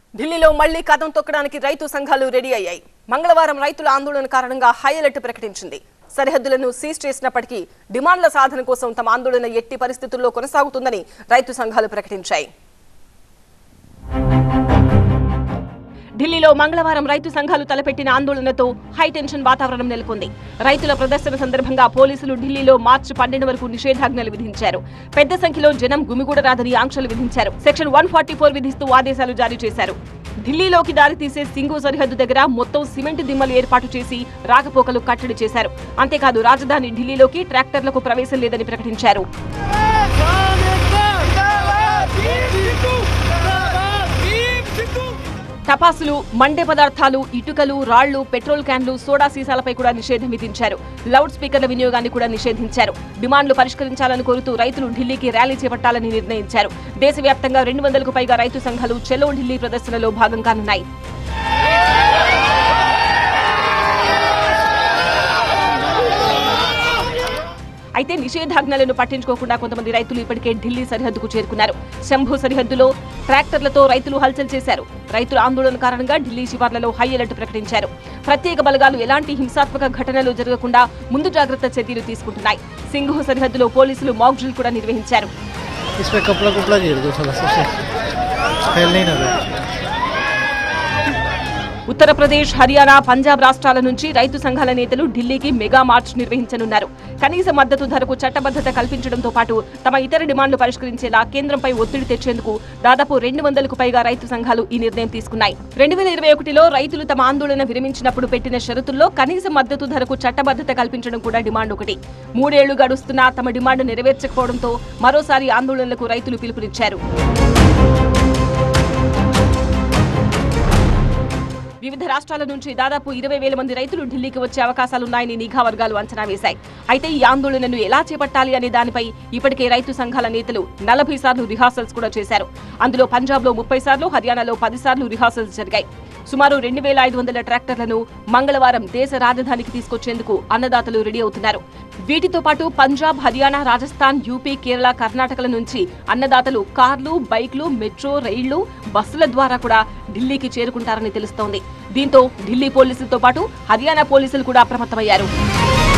ఢిల్లీలో మళ్లీ కథం తొక్కడానికి రైతు సంఘాలు రెడీ అయ్యాయి మంగళవారం రైతుల ఆందోళన కారణంగా హై అలర్ట్ ప్రకటించింది సరిహద్దులను సీజ్ చేసినప్పటికీ డిమాండ్ల సాధన కోసం తమ ఆందోళన ఎట్టి పరిస్థితుల్లో కొనసాగుతుందని రైతు సంఘాలు ప్రకటించాయి ఢిల్లీలో మంగళవారం రైతు సంఘాలు తలపెట్టిన ఆందోళనతో హై టెన్షన్ వాతావరణం నెలకొంది రైతుల ప్రదర్శన సందర్భంగా పోలీసులు ఢిల్లీలో మార్చి పన్నెండు వరకు నిషేధాజ్ఞలు విధించారు పెద్ద సంఖ్యలో జనం గుమిగూడరాదని ఆంక్షలు విధించారు సెక్షన్ వన్ ఫార్టీ ఫోర్ విధిస్తూ ఆదేశాలు జారీ చేశారు ఢిల్లీలోకి దారితీసే సింగు సరిహద్దు దగ్గర మొత్తం సిమెంట్ దిమ్మలు ఏర్పాటు చేసి రాకపోకలు కట్టడి చేశారు అంతేకాదు రాజధాని ఢిల్లీలోకి ట్రాక్టర్లకు ప్రవేశం లేదని ప్రకటించారు టపాసులు మండే పదార్థాలు ఇటుకలు రాళ్లు పెట్రోల్ క్యాన్లు సోడా సీసాలపై కూడా నిషేధం విధించారు లౌడ్ స్పీకర్ల వినియోగాన్ని కూడా నిషేధించారు డిమాండ్లు పరిష్కరించాలని కోరుతూ రైతులు ఢిల్లీకి ర్యాలీ చేపట్టాలని నిర్ణయించారు దేశవ్యాప్తంగా రెండు వందలకు పైగా రైతు సంఘాలు చెలో ఢిల్లీ ప్రదర్శనలో భాగం కానున్నాయి అయితే నిషేధాజ్ఞలను పట్టించుకోకుండా కొంతమంది రైతులు ఇప్పటికే ఢిల్లీ సరిహద్దుకు చేరుకున్నారు శంభు సరిహద్దులో ట్రాక్టర్లతో రైతులు హల్చల్ చేశారు రైతుల ఆందోళన కారణంగా ఢిల్లీ శివార్లలో హై అలర్ట్ ప్రకటించారు ప్రత్యేక బలగాలు ఎలాంటి హింసాత్మక ఘటనలు జరగకుండా ముందు జాగ్రత్త చర్యలు తీసుకుంటున్నాయి సింఘు సరిహద్దులో పోలీసులు మాక్ డ్రిల్ కూడా నిర్వహించారు इसमें कपड़ा कुपड़ा घेर दो थोड़ा सा उसे फैल नहीं ना रहा ఉత్తరప్రదేశ్ హర్యానా పంజాబ్ రాష్ట్రాల నుంచి రైతు సంఘాల నేతలు ఢిల్లీకి మెగా మార్చ్ నిర్వహించనున్నారు కనీస మద్దతు ధరకు చట్టబద్ధత కల్పించడంతో పాటు తమ ఇతర డిమాండ్లు పరిష్కరించేలా కేంద్రంపై ఒత్తిడి తెచ్చేందుకు దాదాపు రెండు వందలకు పైగా రైతు సంఘాలు ఈ నిర్ణయం తీసుకున్నాయి రెండు వేల ఇరవై ఒకటిలో రైతులు తమ ఆందోళన విరమించినప్పుడు పెట్టిన షరతుల్లో కనీస మద్దతు ధరకు చట్టబద్ధత కల్పించడం కూడా డిమాండ్ ఒకటి మూడేళ్లు గడుస్తున్నా తమ డిమాండ్ నెరవేర్చకపోవడంతో మరోసారి ఆందోళనలకు రైతులు పిలుపునిచ్చారు వివిధ రాష్ట్రాల నుంచి దాదాపు ఇరవై వేల మంది రైతులు ఢిల్లీకి వచ్చే అవకాశాలున్నాయని నిఘా వర్గాలు అంచనా వేశాయి అయితే ఈ ఆందోళనను ఎలా చేపట్టాలి అనే దానిపై ఇప్పటికే రైతు సంఘాల నేతలు నలభై సార్లు రిహార్సల్స్ కూడా చేశారు అందులో పంజాబ్లో ముప్పై సార్లు హర్యానాలో పది సార్లు రిహార్సల్స్ జరిగాయి సుమారు రెండు వేల ఐదు వందల ట్రాక్టర్లను మంగళవారం దేశ రాజధానికి తీసుకొచ్చేందుకు అన్నదాతలు రెడీ అవుతున్నారు వీటితో పాటు పంజాబ్ హర్యానా రాజస్థాన్ యూపీ కేరళ కర్ణాటకల నుంచి అన్నదాతలు కార్లు బైక్లు మెట్రో రైళ్లు బస్సుల ద్వారా కూడా ఢిల్లీకి చేరుకుంటారని తెలుస్తోంది దీంతో ఢిల్లీ పోలీసులతో పాటు హర్యానా పోలీసులు కూడా అప్రమత్తమయ్యారు